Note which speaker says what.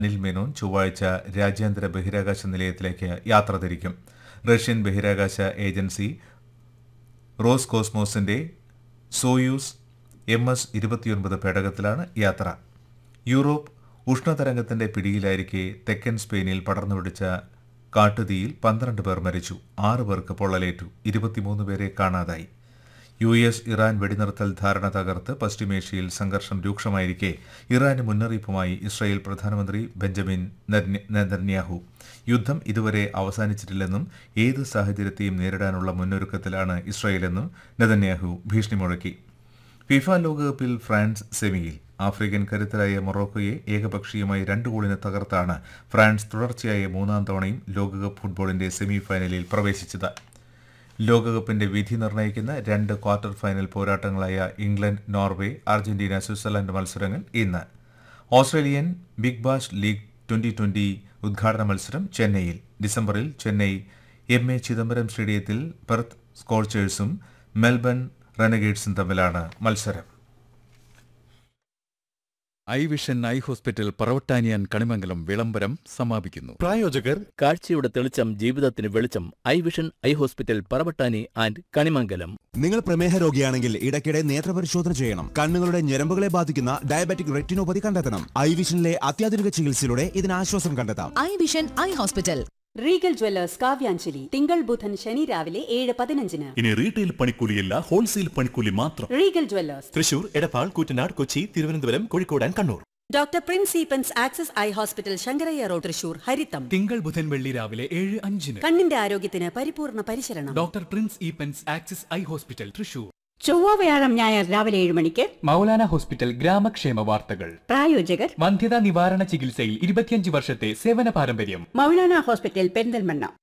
Speaker 1: അനിൽ മേനോൻ ചൊവ്വാഴ്ച രാജ്യാന്തര ബഹിരാകാശ നിലയത്തിലേക്ക് യാത്ര തിരിക്കും റഷ്യൻ ബഹിരാകാശ ഏജൻസി റോസ് കോസ്മോസിന്റെ സോയൂസ് എം എസ് ഇരുപത്തിയൊൻപത് പേടകത്തിലാണ് യാത്ര യൂറോപ്പ് ഉഷ്ണതരംഗത്തിന്റെ പിടിയിലായിരിക്കെ തെക്കൻ സ്പെയിനിൽ പടർന്നുപിടിച്ച കാട്ടുതീയിൽ പന്ത്രണ്ട് പേർ മരിച്ചു ആറ് പേർക്ക് പൊള്ളലേറ്റു ഇരുപത്തിമൂന്ന് പേരെ കാണാതായി യു എസ് ഇറാൻ വെടിനിർത്തൽ ധാരണ തകർത്ത് പശ്ചിമേഷ്യയിൽ സംഘർഷം രൂക്ഷമായിരിക്കെ ഇറാന് മുന്നറിയിപ്പുമായി ഇസ്രായേൽ പ്രധാനമന്ത്രി ബെഞ്ചമിൻ നെതന്യ- നെതന്യാഹു യുദ്ധം ഇതുവരെ അവസാനിച്ചിട്ടില്ലെന്നും ഏത് സാഹചര്യത്തെയും നേരിടാനുള്ള മുന്നൊരുക്കത്തിലാണ് ഇസ്രായേലെന്നും നെതന്യാഹു ഭീഷണി മുഴക്കി ഫിഫ ലോകകപ്പിൽ ഫ്രാൻസ് സെമിയിൽ ആഫ്രിക്കൻ കരുത്തരായ മൊറോക്കോയെ ഏകപക്ഷീയമായി രണ്ട് ഗോളിന് തകർത്താണ് ഫ്രാൻസ് തുടർച്ചയായ മൂന്നാം തവണയും ലോകകപ്പ് ഫുട്ബോളിന്റെ സെമി ഫൈനലിൽ പ്രവേശിച്ചത് ലോകകപ്പിന്റെ വിധി നിർണ്ണയിക്കുന്ന രണ്ട് ക്വാർട്ടർ ഫൈനൽ പോരാട്ടങ്ങളായ ഇംഗ്ലണ്ട് നോർവേ അർജന്റീന സ്വിറ്റ്സർലൻഡ് മത്സരങ്ങൾ ഇന്ന് Australian Big Bash League twenty twenty ഉദ്ഘാടന മത്സരം ചെന്നൈയിൽ ഡിസംബറിൽ ചെന്നൈ എം എ ചിദംബരം സ്റ്റേഡിയത്തിൽ പെർത്ത് സ്കോർച്ചേഴ്സും മെൽബൺ റെനഗേഡ്സും തമ്മിലാണ് മത്സരം
Speaker 2: ഐ വിഷൻ ഐ ഹോസ്പിറ്റൽ പറവട്ടാനിയാൻ കണിമംഗലം വിളംബരം സമാപിക്കുന്നു
Speaker 3: പ്രായോജകർ
Speaker 4: കാഴ്ചയുടെ തെളിച്ചം ജീവിതത്തിന് വെളിച്ചം eye vision eye hospital Paravattani and Kanimangalam
Speaker 3: നിങ്ങൾ പ്രമേഹ രോഗിയാണെങ്കിൽ ഇടയ്ക്കിടെ നേത്രപരിശോധന ചെയ്യണം കണ്ണുകളുടെ ഞരമ്പുകളെ ബാധിക്കുന്ന ഡയബറ്റിക് റെറ്റിനോപ്പതി കണ്ടെത്തണം ഐ വിഷനിലെ അത്യാധുനിക ചികിത്സയിലൂടെ ഇതിന് ആശ്വാസം കണ്ടെത്താം
Speaker 5: eye vision eye hospital
Speaker 6: Regal jewellers കാവ്യാഞ്ജലി തിങ്കൾ ബുധൻ ശനി രാവിലെ ഏഴ് പതിനഞ്ചിന്
Speaker 7: ഇനി റീറ്റെയിൽ പണിക്കൂലിയല്ല ഹോൾസെയിൽ പണിക്കൂലി മാത്രം
Speaker 6: Regal jewellers
Speaker 8: Thrissur Edappal Koottanad Kochi Thiruvananthapuram Kozhikode and Kannur
Speaker 6: doctor Prince Eapen's access eye hospital Sankarayya road Thrissur ഹരിത്തം
Speaker 9: തിങ്കൾ ബുധൻ വെള്ളി രാവിലെ ഏഴ് അഞ്ചിന്
Speaker 6: കണ്ണിന്റെ ആരോഗ്യത്തിന് പരിപൂർണ പരിശരണം
Speaker 9: doctor Prince Eapen's axis eye hospital Thrissur
Speaker 6: ചൊവ്വ വ്യാഴം ഞായർ രാവിലെ ഏഴ് മണിക്ക്
Speaker 9: മൗലാന ഹോസ്പിറ്റൽ ഗ്രാമക്ഷേമ വാർത്തകൾ
Speaker 6: പ്രായോജകർ
Speaker 9: വന്ധ്യതാ നിവാരണ ചികിത്സയിൽ ഇരുപത്തിയഞ്ച് വർഷത്തെ സേവന പാരമ്പര്യം
Speaker 6: മൗലാന ഹോസ്പിറ്റൽ പെരിന്തൽമണ്ണ